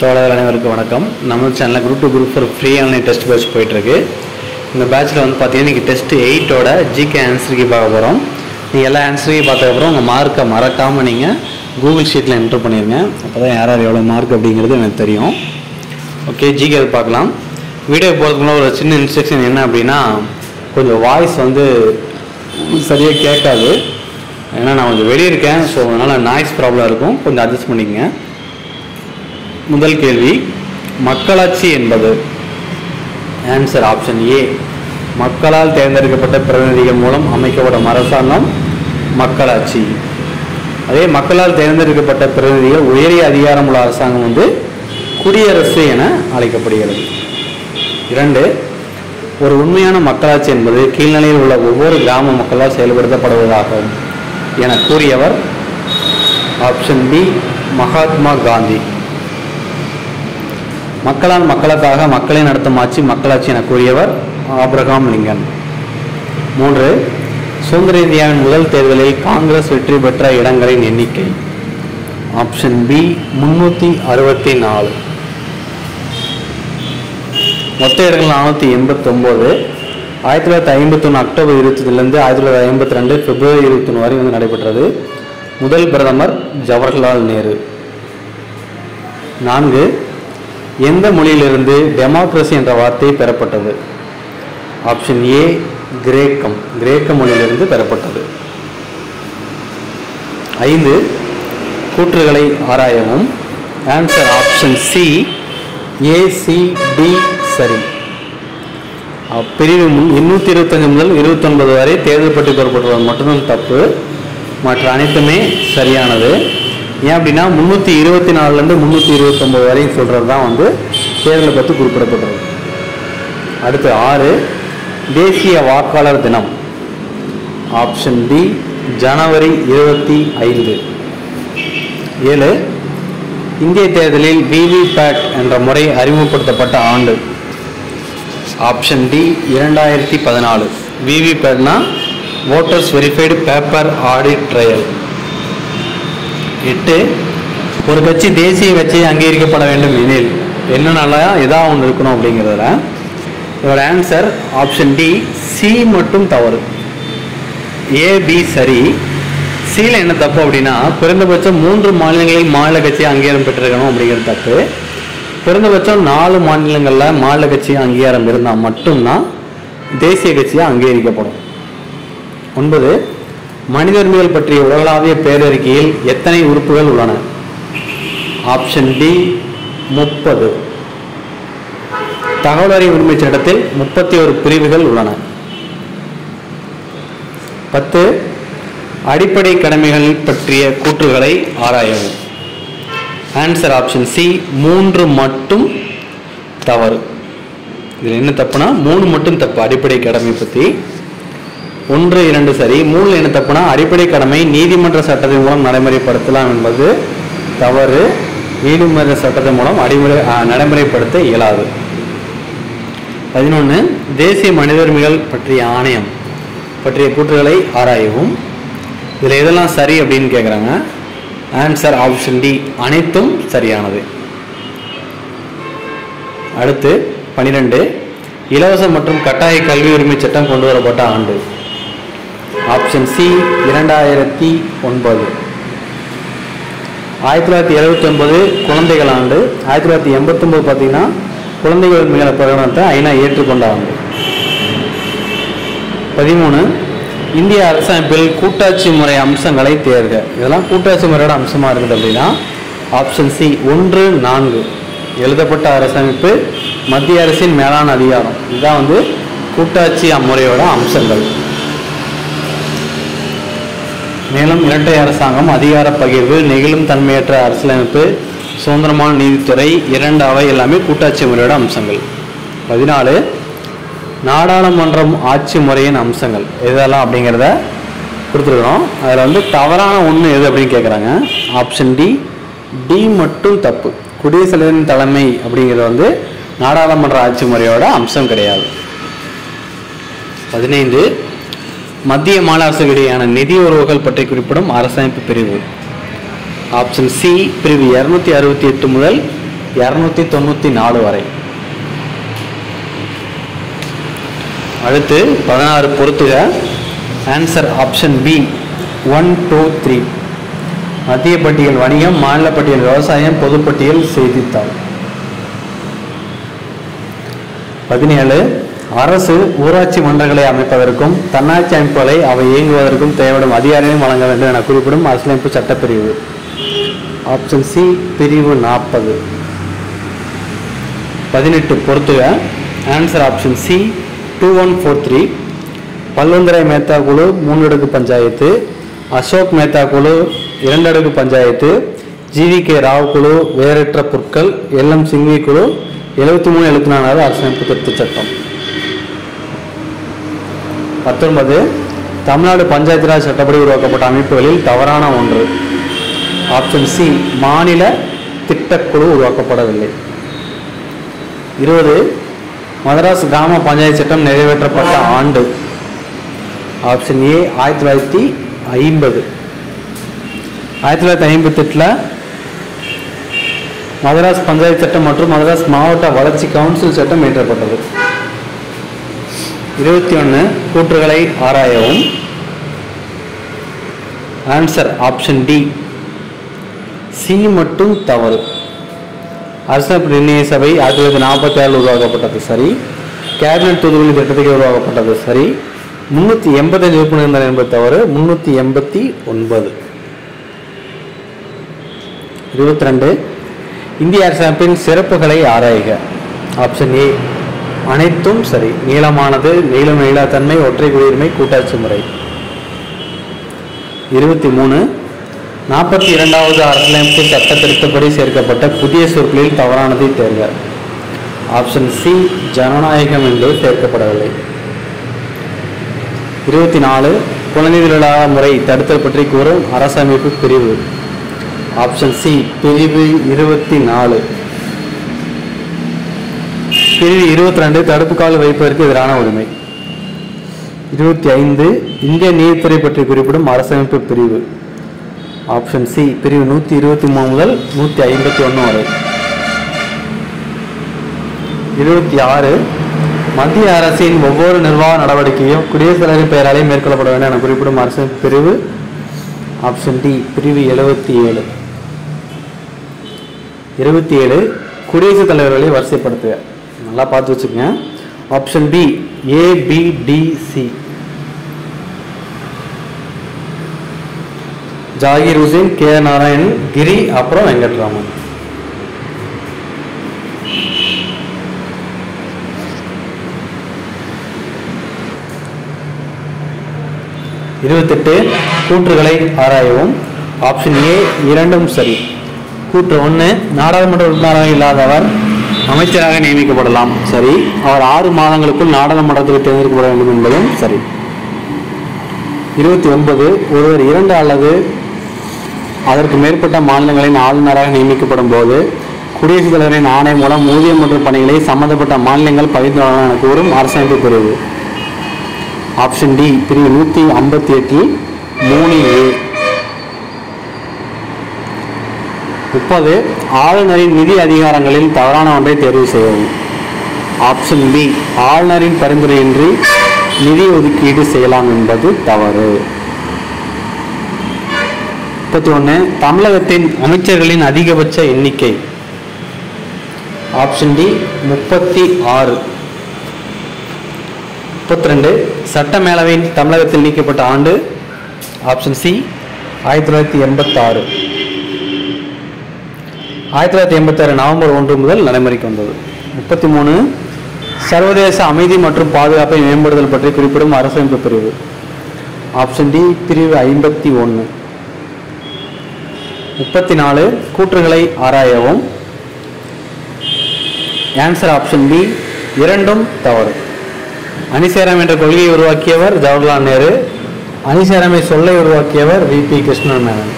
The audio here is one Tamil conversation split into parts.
தோழர்கள் அனைவருக்கும் வணக்கம் நம்ம சேனலில் group two group four free online test batch போயிட்டுருக்கு இந்த பேட்ச்சில் வந்து பார்த்தீங்கன்னா இன்றைக்கி டெஸ்ட் எயிட்டோட ஜிகே ஆன்சருக்கு பார்க்க போகிறோம் நீங்கள் எல்லா ஆன்சரையும் பார்த்ததுக்கப்புறம் உங்கள் மார்க்கை மறக்காமல் நீங்கள் கூகுள் ஷீட்டில் என்ட்ரு பண்ணிடுங்க அப்போ தான் யார் யார் எவ்வளோ மார்க் அப்படிங்கிறது எனக்கு தெரியும் ஓகே ஜிகே அது பார்க்கலாம் வீடியோ போகிறதுக்கு முன்னாடி ஒரு சின்ன இன்ஸ்ட்ரக்ஷன் என்ன அப்படின்னா கொஞ்சம் வாய்ஸ் வந்து சரியாக கேட்காது ஏன்னா நான் கொஞ்சம் வெளியே இருக்கேன் ஸோ அதனால் நாய்ஸ் ப்ராப்ளம் இருக்கும் கொஞ்சம் அட்ஜஸ்ட் பண்ணிக்கங்க முதல் கேள்வி மக்களாட்சி என்பது ஆன்சர் ஆப்ஷன் ஏ மக்களால் தேர்ந்தெடுக்கப்பட்ட பிரதிநிதிகள் மூலம் அமைக்கப்படும் அரசாங்கம் மக்களாட்சி அதே மக்களால் தேர்ந்தெடுக்கப்பட்ட பிரதிநிதிகள் உயரிய அதிகாரமுள்ள அரசாங்கம் வந்து குடியரசு என அழைக்கப்படுகிறது இரண்டு ஒரு உண்மையான மக்களாட்சி என்பது கீழ்நிலையில் உள்ள ஒவ்வொரு கிராம மக்களால் செயல்படுத்தப்படுவதாகும் என கூறியவர் ஆப்ஷன் பி மகாத்மா காந்தி மக்களால் மக்களுக்காக மக்களை நடத்தும் ஆட்சி மக்களாட்சி என கூறியவர் ஆப்ரஹாம் லிங்கன் மூன்று சுதந்திர இந்தியாவின் முதல் தேர்தலில் காங்கிரஸ் வெற்றி பெற்ற இடங்களின் எண்ணிக்கை ஆப்ஷன் பி முன்னூற்றி அறுபத்தி நாலு மொத்த இடங்கள் நானூற்றி எண்பத்தொம்போது ஆயிரத்தி தொள்ளாயிரத்தி ஐம்பத்தொன்று அக்டோபர் இருபத்திலேருந்து ஆயிரத்தி தொள்ளாயிரத்தி ஐம்பத்தி ரெண்டு பிப்ரவரி இருபத்தொன்று வரை வந்து நடைபெற்றது முதல் பிரதமர் ஜவஹர்லால் நேரு நான்கு எந்த மொழியிலிருந்து டெமோக்ரஸி என்ற வார்த்தை பெறப்பட்டது ஆப்ஷன் ஏ கிரேக்கம் கிரேக்க மொழியிலிருந்து பெறப்பட்டது ஐந்து கூற்றுகளை ஆராயவும் ஆன்சர் ஆப்ஷன் சி ஏசிடி சரி அஹ் பிரிவு எண்ணூற்றி இருபத்தஞ்சு முதல் இருபத்தொன்பது வரை தேர்தல் பற்றி கூறப்பட்டுள்ளது மட்டும்தான் தப்பு மற்ற அனைத்துமே சரியானது ஏன் அப்படின்னா முந்நூற்றி இருபத்தி நாலுலேருந்து முந்நூற்றி இருபத்தொம்போது வரையும் சொல்கிறது தான் வந்து தேர்தலை பற்றி குறிப்பிடப்பட்டுள்ளது அடுத்து ஆறு தேசிய வாக்காளர் தினம் ஆப்ஷன் டி ஜனவரி இருபத்தி ஐந்து ஏழு இந்திய தேர்தலில் விவிபேட் என்ற முறை அறிமுகப்படுத்தப்பட்ட ஆண்டு ஆப்ஷன் டி இரண்டாயிரத்தி பதினாலு விவிபேட்னா voters verified paper audit trail எட்டு ஒரு கட்சி தேசிய கட்சியை அங்கீகரிக்கப்பட வேண்டும் எனில் என்னென்னலாம் எதா ஒன்று இருக்கணும் அப்படிங்கிறதுல இதோட ஆன்சர் ஆப்ஷன் டி சி மட்டும் தவறு ஏ பி சரி சியில் என்ன தப்பு அப்படின்னா குறைந்தபட்சம் மூன்று மாநிலங்களில் மாநில கட்சி அங்கீகாரம் பெற்றிருக்கணும் அப்படிங்கிறது தப்பு குறைந்தபட்சம் நாலு மாநிலங்களில் மாநில கட்சி அங்கீகாரம் இருந்தால் மட்டும்தான் தேசிய கட்சியாக அங்கீகரிக்கப்படும் ஒன்பது மனித உரிமைகள் பற்றிய உலகளாவிய பேரறிக்கையில் எத்தனை உறுப்புகள் உள்ளன ஆப்ஷன் டி முப்பது தகவல் அறிவு உரிமை சட்டத்தில் முப்பத்தி ஒரு பிரிவுகள் உள்ளன பத்து அடிப்படை கடமைகள் பற்றிய கூற்றுகளை ஆராயவும் ஆன்சர் ஆப்ஷன் சி மூன்று மட்டும் தவறு இதில் என்ன தப்புனா மூணு மட்டும் தப்பு அடிப்படை கடமை பற்றி ஒன்று இரண்டு சரி மூணில் என்ன தப்புனா அடிப்படை கடமை நீதிமன்ற சட்டத்தின் மூலம் நடைமுறைப்படுத்தலாம் என்பது தவறு நீதிமன்ற சட்டத்தின் மூலம் அடிமுறை ஆ, நடைமுறைப்படுத்த இயலாது பதினொன்று தேசிய மனித உரிமைகள் பற்றிய ஆணையம் பற்றிய கூற்றுகளை ஆராயவும் இதில் எதெல்லாம் சரி அப்படின்னு கேட்குறாங்க ஆன்சர் ஆப்ஷன் டி அனைத்தும் சரியானது அடுத்து பனிரெண்டு இலவச மற்றும் கட்டாய கல்வி உரிமை சட்டம் கொண்டு வரப்பட்ட ஆண்டு ஆப்ஷன் சி இரண்டாயிரத்தி ஒன்பது ஆயிரத்தி தொள்ளாயிரத்தி எழுபத்தி ஒன்பது குழந்தைகள் ஆண்டு ஆயிரத்தி தொள்ளாயிரத்தி எண்பத்தொன்பது பார்த்தீங்கன்னா குழந்தைகள் உரிமைகளை பிரகடனத்தை ஐநா ஏற்றுக்கொண்ட ஆண்டு பதிமூணு இந்திய அரசமைப்பில் கூட்டாட்சி முறை அம்சங்களை தேர்க இதெல்லாம் கூட்டாட்சி முறையோட அம்சமாக இருக்குது அப்படின்னா ஆப்ஷன் சி ஒன்று நான்கு எழுதப்பட்ட அரசமைப்பு மத்திய அரசின் மேலான அதிகாரம் இதுதான் வந்து கூட்டாட்சி முறையோட அம்சங்கள் மேலும் இரட்டை அரசாங்கம் அதிகார பகிர்வு நெகிழும் தன்மையற்ற அரசியலமைப்பு சுதந்திரமான நீதித்துறை இரண்டு அவை எல்லாமே கூட்டாட்சி முறையோட அம்சங்கள் பதினாலு நாடாளுமன்றம் ஆட்சி முறையின் அம்சங்கள் எதெல்லாம் அப்படிங்கிறத கொடுத்துருக்குறோம் அதில் வந்து தவறான ஒன்று எது அப்படின்னு கேட்குறாங்க ஆப்ஷன் டி டி மட்டும் தப்பு குடியரசுத் தலைவரின் தலைமை அப்படிங்கிறது வந்து நாடாளுமன்ற ஆட்சி முறையோட அம்சம் கிடையாது பதினைந்து மத்திய மாநில அரசுகளிடையான நிதி உறவுகள் பற்றி குறிப்பிடும் அரசமைப்பு பிரிவு ஆப்ஷன் சி பிரிவு இரநூத்தி அறுபத்தி எட்டு முதல் இரநூத்தி தொண்ணூற்றி நாலு வரை அடுத்து பதினாறு பொறுத்துக answer option B one two three மத்திய பட்டியல் வணிகம் மாநில பட்டியல் விவசாயம் பொதுப்பட்டியல் செய்தித்தாள் பதினேழு அரசு ஊராட்சி மன்றங்களை அமைப்பதற்கும் தன்னாட்சி அமைப்புகளை அவை இயங்குவதற்கும் தேவைப்படும் அதிகாரிகளையும் வழங்க வேண்டும் என குறிப்பிடும் அரசியலமைப்பு சட்டப்பிரிவு ஆப்ஷன் சி பிரிவு நாற்பது பதினெட்டு பொறுத்துக answer option C two one four three பல்வந்தரை மேத்தா குழு மூன்று அடுக்கு பஞ்சாயத்து அசோக் மேத்தா குழு இரண்டு அடுக்கு பஞ்சாயத்து ஜிவி கே ராவ் குழு வேறற்ற பொருட்கள் எல் எம் சிங்வி குழு எழுபத்தி மூணு எழுபத்தி நாலாவது அரசியலமைப்பு திருத்தச் சட்டம் பத்தொன்பது தமிழ்நாடு பஞ்சாயத்து ராஜ் சட்டப்படி உருவாக்கப்பட்ட அமைப்புகளில் தவறான ஒன்று ஆப்ஷன் சி மாநில திட்டக்குழு உருவாக்கப்படவில்லை இருபது மதராஸ் கிராம பஞ்சாயத்து சட்டம் நிறைவேற்றப்பட்ட ஆண்டு ஆப்ஷன் ஏ ஆயிரத்தி தொள்ளாயிரத்தி ஐம்பது ஆயிரத்தி தொள்ளாயிரத்தி ஐம்பத்தெட்டில் மதராஸ் பஞ்சாயத்து சட்டம் மற்றும் மதராஸ் மாவட்ட வளர்ச்சி கவுன்சில் சட்டம் இயற்றப்பட்டது இருபத்தி ஒன்று கூற்றுகளை ஆராயவும் ஆன்சர் ஆப்ஷன் டி சி மட்டும் தவறு அரசமைப்பு நிர்ணய சபை ஆயிரத்தி தொள்ளாயிரத்தி நாற்பத்தி ஆறில் உருவாக்கப்பட்டது சரி கேபினட் தூதுவழி திட்டத்துக்கு உருவாக்கப்பட்டது சரி முன்னூற்றி எண்பத்தஞ்சு உறுப்பினர் இருந்தார் என்பது தவறு முன்னூற்றி எண்பத்தி ஒன்பது இருபத்தி ரெண்டு இந்திய அரசமைப்பின் சிறப்புகளை ஆராய்க ஆப்ஷன் ஏ அனைத்தும் சரி நீளமானது நீளம் நீளாத்தன்மை ஒற்றை குடியுரிமை கூட்டாட்சி முறை இருபத்தி மூணு நாற்பத்தி இரண்டாவது அரசியலமைப்பு சட்ட திருத்தப்படி சேர்க்கப்பட்ட புதிய சொற்களில் தவறானதை தேர்க ஆப்ஷன் சி ஜனநாயகம் என்பது சேர்க்கப்படவில்லை இருபத்தி நாலு குழந்தைகளா முறை தடுத்தல் பற்றி கூறும் அரசமைப்பு பிரிவு ஆப்ஷன் சி பிரிவு இருபத்தி நாலு பிரிவு இருபத்தி ரெண்டு தடுப்பு கால் வைப்பதற்கு எதிரான உரிமை இருபத்தி ஐந்து இந்திய நீதித்துறை பற்றி குறிப்பிடும் அரசமைப்பு பிரிவு ஆப்ஷன் சி பிரிவு நூற்றி இருபத்தி மூணு முதல் நூற்றி ஐம்பத்தி ஒன்று வரை இருபத்தி ஆறு மத்திய அரசின் ஒவ்வொரு நிர்வாக நடவடிக்கையும் குடியரசுத் தலைவரின் பெயராலே மேற்கொள்ளப்பட வேண்டும் என குறிப்பிடும் அரசமைப்பு பிரிவு ஆப்ஷன் டி பிரிவு எழுபத்தி ஏழு இருபத்தி ஏழு குடியரசுத் தலைவர்களை வரிசைப்படுத்துக நல்லா பார்த்து வச்சுக்கோங்க option B ABDC Zakir Hussain K Narayanan Giri அப்புறம் வெங்கட்ராமன் இருபத்தெட்டு கூற்றுகளை ஆராயவும் ஆப்ஷன் ஏ இரண்டும் சரி கூற்று ஒன்று நாடாளுமன்ற உறுப்பினராக இல்லாதவர் அமைச்சராக நியமிக்கப்படலாம் சரி அவர் ஆறு மாதங்களுக்குள் நாடாளுமன்றத்தில் தேர்ந்தெடுக்கப்பட வேண்டும் என்பதும் சரி இருபத்தி ஒன்பது ஒருவர் இரண்டு அல்லது அதற்கு மேற்பட்ட மாநிலங்களின் ஆளுநராக நியமிக்கப்படும் போது குடியரசுத் தலைவரின் ஆணை மூலம் ஊதியம் மற்றும் பணிகளை சம்பந்தப்பட்ட மாநிலங்கள் பகிர்ந்து வழங்கலாம் என கூறும் அரசமைப்பு பிரிவு ஆப்ஷன் டி பிரிவு நூற்றி ஐம்பத்தி எட்டில் மூணு ஏ முப்பது ஆளுநரின் நிதி அதிகாரங்களில் தவறான ஒன்றை தேர்வு செய்யவும் ஆப்ஷன் பி ஆளுநரின் பரிந்துரையின்றி நிதி ஒதுக்கீடு செய்யலாம் என்பது தவறு முப்பத்தி ஒன்று தமிழகத்தின் அமைச்சர்களின் அதிகபட்ச எண்ணிக்கை ஆப்ஷன் டி முப்பத்தி ஆறு முப்பத்தி ரெண்டு சட்ட மேலவையின் தமிழகத்தில் நீக்கப்பட்ட ஆண்டு ஆப்ஷன் சி ஆயிரத்தி தொள்ளாயிரத்தி எண்பத்தாறு ஆயிரத்தி தொள்ளாயிரத்தி எண்பத்தாறு நவம்பர் ஒன்று முதல் நடைமுறைக்கு வந்தது முப்பத்தி மூணு சர்வதேச அமைதி மற்றும் பாதுகாப்பை மேம்படுதல் பற்றி குறிப்பிடும் அரசமைப்பு பிரிவு ஆப்ஷன் டி பிரிவு ஐம்பத்தி ஒன்று முப்பத்தி நாலு கூற்றுகளை ஆராயவும் ஆன்சர் ஆப்ஷன் பி இரண்டும் தவறு அணிசேரம் என்ற கொள்கையை உருவாக்கியவர் ஜவஹர்லால் நேரு அணிசேரமை சொல்லை உருவாக்கியவர் வி பி கிருஷ்ணன் மேனன்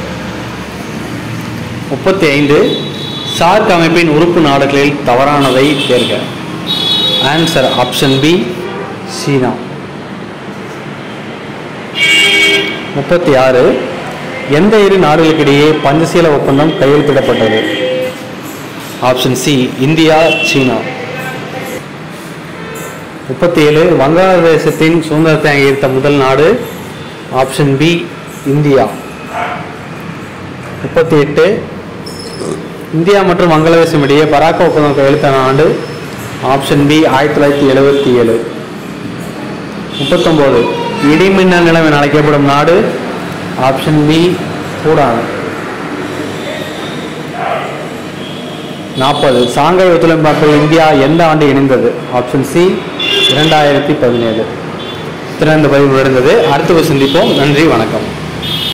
முப்பத்தி ஐந்து சார்க் அமைப்பின் உறுப்பு நாடுகளில் தவறானதை தேர்க ஆன்சர் ஆப்ஷன் பி சீனா முப்பத்தி ஆறு எந்த இரு நாடுகளுக்கிடையே பஞ்சசீல ஒப்பந்தம் கையெழுத்திடப்பட்டது ஆப்ஷன் சி இந்தியா சீனா முப்பத்தி ஏழு வங்காளதேசத்தின் சுதந்திரத்தை அங்கீகரித்த முதல் நாடு ஆப்ஷன் பி இந்தியா முப்பத்தி எட்டு இந்தியா மற்றும் வங்காளதேசம் இடையே பராக்க ஒப்பந்தம் கையெழுத்தான ஆண்டு ஆப்ஷன் பி ஆயிரத்தி தொள்ளாயிரத்தி எழுபத்தி ஏழு முப்பத்தொம்போது இடிமின்னல் நிலம் என அழைக்கப்படும் நாடு ஆப்ஷன் பி பூடான் நாற்பது சாங்காய் ஒத்துழைப்பாக்கள் இந்தியா எந்த ஆண்டு இணைந்தது ஆப்ஷன் சி இரண்டாயிரத்தி பதினேழு இத்துடன் இந்த பதிவு முடிந்தது அடுத்த சந்திப்போம் நன்றி வணக்கம்